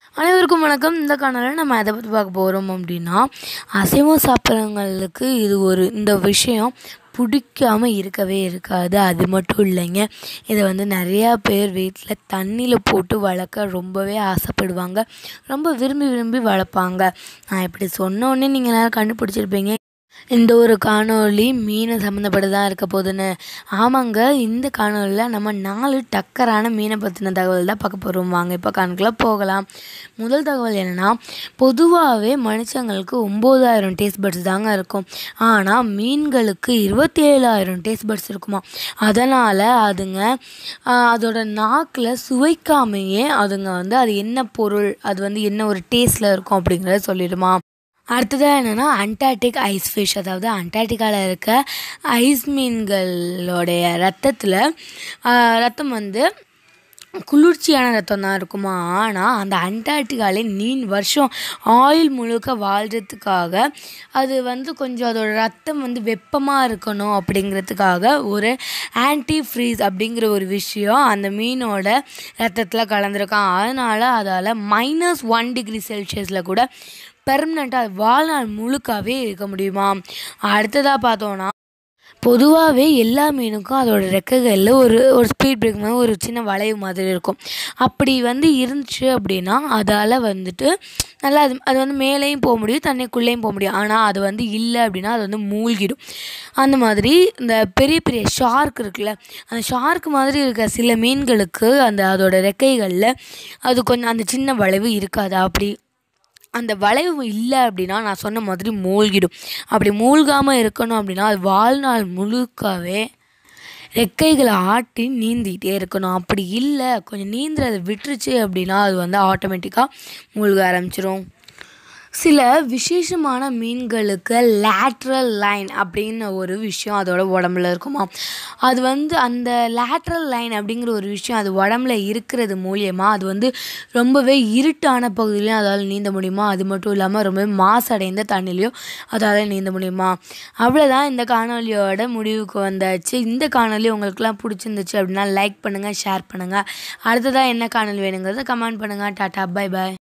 அனைவருக்கும் வணக்கம் இந்த காணொலியில் நம்ம எதை பற்றி பார்க்க போகிறோம் அப்படின்னா அசைவம் சாப்பிட்றவங்களுக்கு இது ஒரு இந்த விஷயம் பிடிக்காம இருக்கவே இருக்காது அது மட்டும் இல்லைங்க இதை வந்து நிறையா பேர் வீட்டில் தண்ணியில் போட்டு வளர்க்க ரொம்பவே ஆசைப்படுவாங்க ரொம்ப விரும்பி விரும்பி வளர்ப்பாங்க நான் இப்படி சொன்ன உடனே நீங்கள் எல்லாரும் கண்டுபிடிச்சிருப்பீங்க இந்த ஒரு காணொளி மீனை சம்மந்தப்பட்டதாக இருக்க போகுதுன்னு ஆமாங்க இந்த காணொலியில் நம்ம நாலு டக்கரான மீனை பற்றின தகவல் தான் பார்க்க போகிறோம் வாங்க இப்போ கணக்கில் போகலாம் முதல் தகவல் என்னென்னா பொதுவாகவே மனுஷங்களுக்கு ஒம்பதாயிரம் டேஸ்ட் பட்ஸ் தாங்க இருக்கும் ஆனால் மீன்களுக்கு இருபத்தி ஏழாயிரம் டேஸ்ட் பட்ஸ் இருக்குமா அதனால் அதுங்க ஆஹ், அதோட நாக்கில் சுவைக்காமையே அதுங்க வந்து அது என்ன பொருள் அது வந்து என்ன ஒரு டேஸ்ட்டில் இருக்கும் அப்படிங்கிறத சொல்லிடுமா அடுத்ததாக என்னென்னா அண்டார்டிக் ஐஸ் ஃபிஷ் அதாவது அண்டார்டிகாவில் இருக்க ஐஸ் மீன்களோடைய ரத்தத்தில் ரத்தம் வந்து குளிர்ச்சியான ரத்தம் தான் இருக்குமா ஆனால் அந்த அண்டார்டிகாலே நீன் வருஷம் ஆயில் முழுக்க வாழ்கிறதுக்காக அது வந்து கொஞ்சம் அதோட ரத்தம் வந்து வெப்பமாக இருக்கணும் அப்படிங்கிறதுக்காக ஒரு ஆன்டி ஃப்ரீஸ் அப்படிங்கிற ஒரு விஷயம் அந்த மீனோட ரத்தத்தில் கலந்துருக்கான் அதனால் அதால் மைனஸ் ஒன் டிகிரி செல்சியஸில் கூட பெர்மனெண்ட்டாக வாழ்நாள் முழுக்காவே இருக்க முடியுமா அடுத்ததாக பார்த்தோன்னா பொதுவாகவே எல்லா மீனுக்கும் அதோட ரெக்கைகளில் ஒரு ஒரு ஸ்பீட் பிரேக் மாதிரி ஒரு சின்ன வளைவு மாதிரி இருக்கும் அப்படி வந்து இருந்துச்சு அப்படின்னா அதால் வந்துட்டு நல்லா அது அது வந்து மேலேயும் போக முடியும் தண்ணிக்குள்ளேயும் போக முடியும் ஆனால் அது வந்து இல்லை அப்படின்னா அது வந்து மூழ்கிடும் அந்த மாதிரி இந்த பெரிய பெரிய ஷார்க் இருக்குல்ல அந்த ஷார்க் மாதிரி இருக்க சில மீன்களுக்கு அந்த அதோட ரெக்கைகளில் அது கொஞ்சம் அந்த சின்ன வளைவு இருக்காது அப்படி அந்த வளைவு இல்லை அப்படின்னா நான் சொன்ன மாதிரி மூழ்கிடும் அப்படி மூழ்காமல் இருக்கணும் அப்படின்னா அது வாழ்நாள் முழுக்கவே ரெக்கைகளை ஆட்டி நீந்திக்கிட்டே இருக்கணும் அப்படி இல்லை கொஞ்சம் நீந்துறதை விட்டுருச்சு அப்படின்னா அது வந்து ஆட்டோமேட்டிக்காக மூழ்க ஆரம்பிச்சிரும் சில விசேஷமான மீன்களுக்கு லேட்ரல் லைன் அப்படின்னு ஒரு விஷயம் அதோட உடம்புல இருக்குமா அது வந்து அந்த லேட்ரல் லைன் அப்படிங்கிற ஒரு விஷயம் அது உடம்புல இருக்கிறது மூலியமாக அது வந்து ரொம்பவே இருட்டான பகுதியிலையும் அதால் நீந்த முடியுமா அது மட்டும் இல்லாமல் ரொம்பவே மாசடைந்த தண்ணிலையும் அதால் நீந்த முடியுமா அவ்வளோதான் இந்த காணொலியோட முடிவுக்கு வந்தாச்சு இந்த காணொலி உங்களுக்குலாம் பிடிச்சிருந்துச்சு அப்படின்னா லைக் பண்ணுங்கள் ஷேர் பண்ணுங்கள் அடுத்ததாக என்ன காணொலி வேணுங்கிறத கமெண்ட் பண்ணுங்கள் டாட்டா பை பாய்